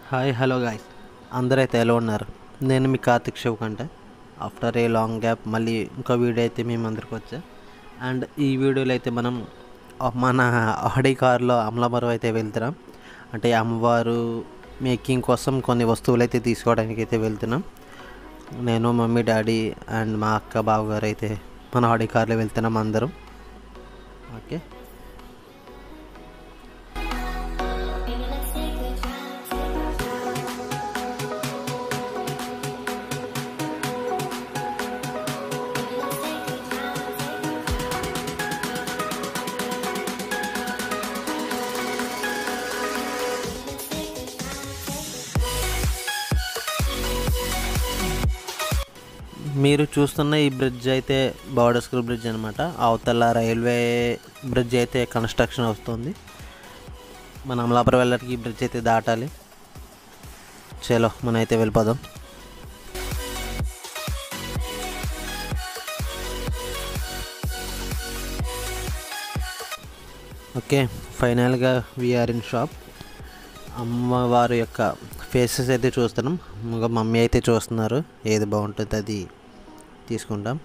hi hello guys అందరైతే ఎలా ఉన్నారు నేను మీ కార్తిక్ శివ్ కంటే ఆఫ్టర్ ఏ లాంగ్ గ్యాప్ మళ్ళీ ఇంకో వీడియో అయితే మేము అందరికి వచ్చా అండ్ ఈ వీడియోలో అయితే మనం ఆ మన ఆడి కార్లో అమలాపురం అయితే వెళ్తున్నాం అంటే అమ్మవారు మేకింగ్ కోసం కొన్ని వస్తువులు అయితే తీసుకోవడానికి అయితే వెళ్తున్నాం నేను మమ్మీ డాడీ అండ్ మా అక్క బావగారు అయితే మన ఆడి కార్లో వెళ్తున్నాం అందరం ఓకే మీరు చూస్తున్న ఈ బ్రిడ్జ్ అయితే బార్డర్ స్కూల్ బ్రిడ్జ్ అనమాట అవతల రైల్వే బ్రిడ్జ్ అయితే కన్స్ట్రక్షన్ అవుతుంది మన అమలాపురం వెళ్ళడానికి ఈ బ్రిడ్జ్ అయితే దాటాలి చలో మనం అయితే వెళ్ళిపోదాం ఓకే ఫైనల్గా వీఆర్ ఇన్ షాప్ అమ్మవారి యొక్క ఫేసెస్ అయితే చూస్తున్నాం ఇంకా మమ్మీ అయితే చూస్తున్నారు ఏది బాగుంటుంది అది తీసుకుంటాం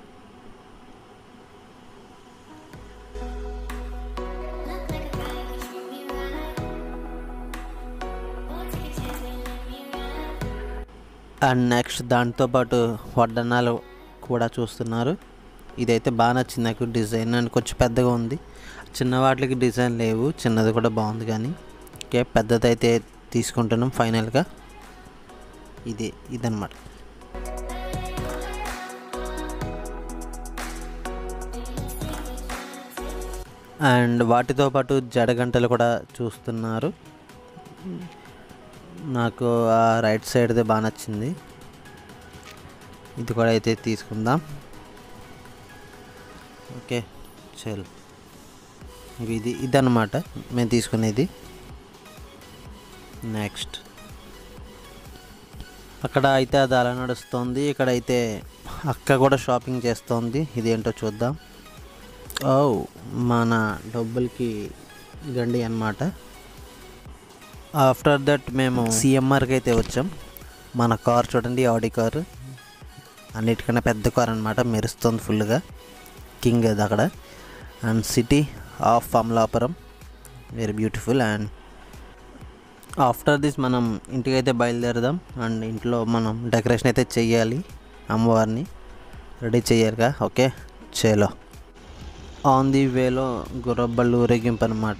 అండ్ నెక్స్ట్ దాంతోపాటు వడ్డనాలు కూడా చూస్తున్నారు ఇదైతే బాగా నచ్చింది నాకు డిజైన్ అండ్ కొంచెం పెద్దగా ఉంది చిన్న వాటికి డిజైన్ లేవు చిన్నది కూడా బాగుంది కానీ ఓకే పెద్దది అయితే తీసుకుంటున్నాం ఫైనల్గా ఇది ఇదన్నమాట అండ్ వాటితో పాటు జడగంటలు కూడా చూస్తున్నారు నాకు ఆ రైట్ సైడ్దే బాగా నచ్చింది ఇది కూడా అయితే తీసుకుందాం ఓకే చల్ ఇది ఇదన్నమాట మేము తీసుకునేది నెక్స్ట్ అక్కడ అయితే అది అలా నడుస్తుంది ఇక్కడ అయితే అక్క కూడా షాపింగ్ చేస్తోంది ఇదేంటో చూద్దాం ఓ మన డబ్బులకి గండి అన్నమాట ఆఫ్టర్ దట్ మేము సిఎంఆర్కి అయితే వచ్చాం మన కార్ చూడండి ఆడి కారు అన్నిటికన్నా పెద్ద కార్ అనమాట మెరుస్తుంది ఫుల్గా కింగ్ అది అక్కడ and city of Amalapuram very beautiful and after this మనం ఇంటికి అయితే బయలుదేరదాం అండ్ ఇంట్లో మనం డెకరేషన్ అయితే చెయ్యాలి అమ్మవారిని రెడీ చెయ్యాలిగా ఓకే చేలో ఆన్ ది వేలో గుర్రబళ్ళు ఊరేగింపు అనమాట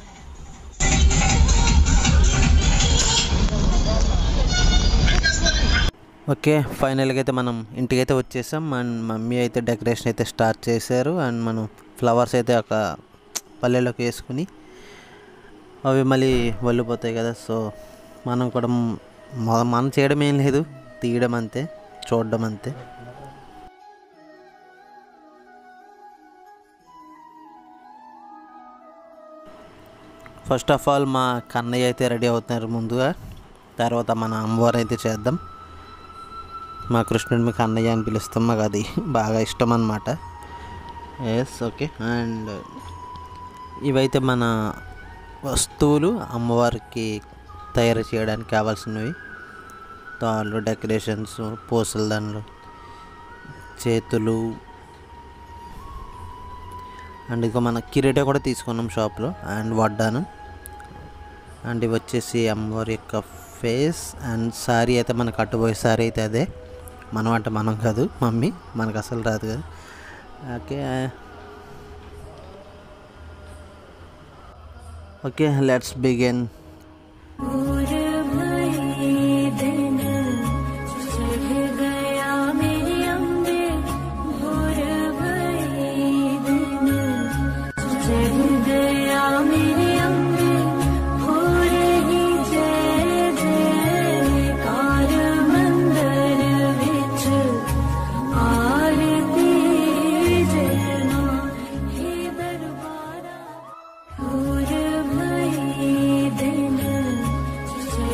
ఓకే ఫైనల్గా అయితే మనం ఇంటికైతే వచ్చేసాం అండ్ మమ్మీ అయితే డెకరేషన్ అయితే స్టార్ట్ చేశారు అండ్ మనం ఫ్లవర్స్ అయితే ఒక పల్లెలోకి వేసుకుని అవి మళ్ళీ వల్లిపోతాయి కదా సో మనం కూడా మ- మనం చేయడం ఏం లేదు తీయడం అంతే చూడడం అంతే ఫస్ట్ ఆఫ్ ఆల్ మా కన్నయ్య అయితే రెడీ అవుతున్నారు ముందుగా తర్వాత మన అమ్మవారు అయితే చేద్దాం మా కృష్ణుడి మీకు అన్నయ్య అని పిలుస్తాం మాకు అది బాగా ఇష్టం అన్నమాట ఎస్ ఓకే అండ్ ఇవైతే మన వస్తువులు అమ్మవారికి తయారు చేయడానికి కావాల్సినవి తాళ్ళు డెకరేషన్స్ పూసల దండలు చేతులు అండ్ ఇక మన కిరీట కూడా తీసుకున్నాం షాప్లో అండ్ వడ్డాను అండ్ ఇవి వచ్చేసి అమ్మవారి యొక్క ఫేస్ అండ్ సారీ అయితే మన కట్టుబోయే సారీ అయితే అదే మనం అంటే మనం కాదు మమ్మీ మనకు అసలు రాదు కదా ఓకే ఓకే లెట్స్ బిగిన్ और भई दिन चढ़ गया मेरी अम्बे और भई दिन चढ़ गया मेरी अम्बे हो रही जय जयकार मंदिर विच आरती जय मां हे दरबारा और भई दिन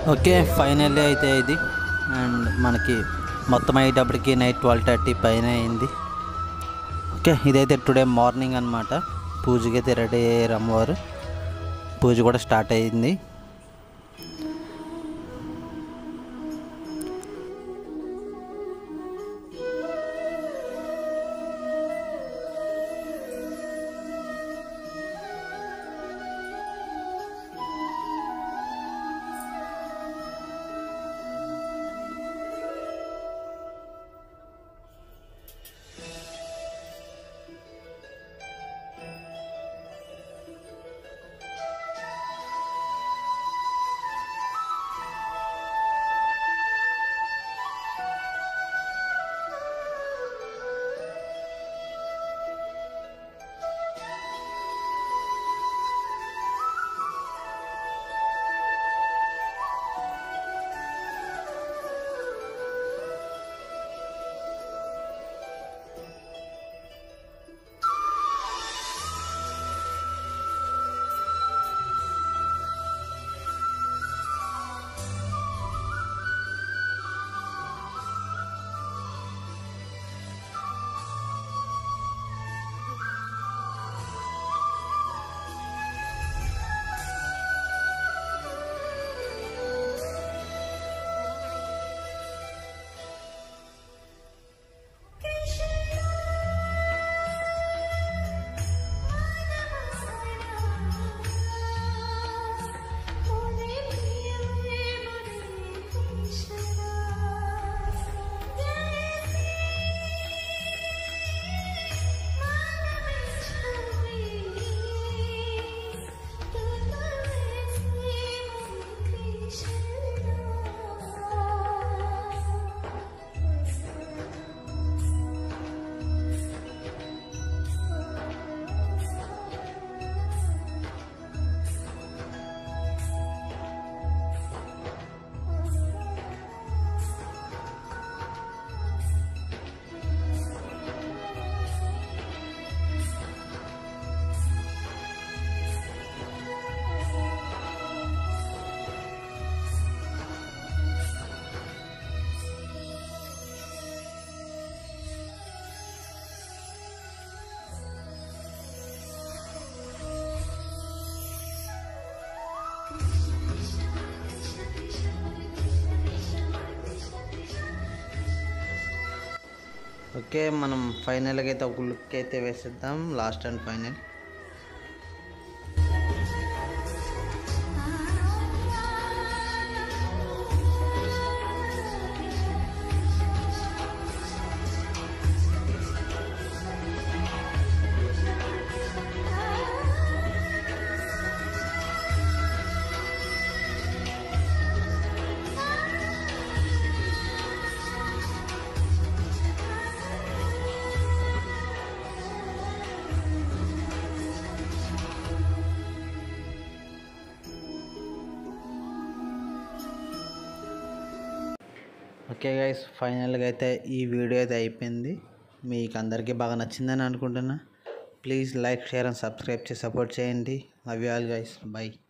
ఓకే ఫైనల్లీ అయితే ఇది అండ్ మనకి మొత్తం అయ్యేటప్పటికి నైట్ ట్వెల్వ్ థర్టీ పైన అయింది ఓకే ఇదైతే టుడే మార్నింగ్ అనమాట పూజకి అయితే రెడీ అయ్యారు అమ్మవారు పూజ కూడా స్టార్ట్ అయ్యింది ఓకే మనం ఫైనల్గా అయితే ఒక లుక్ అయితే వేసేద్దాం last and final okay guys ఫైనల్గా అయితే ఈ వీడియో అయితే అయిపోయింది మీకు అందరికీ బాగా నచ్చిందని అనుకుంటున్నా please like share and subscribe చేసి సపోర్ట్ చేయండి love you all guys by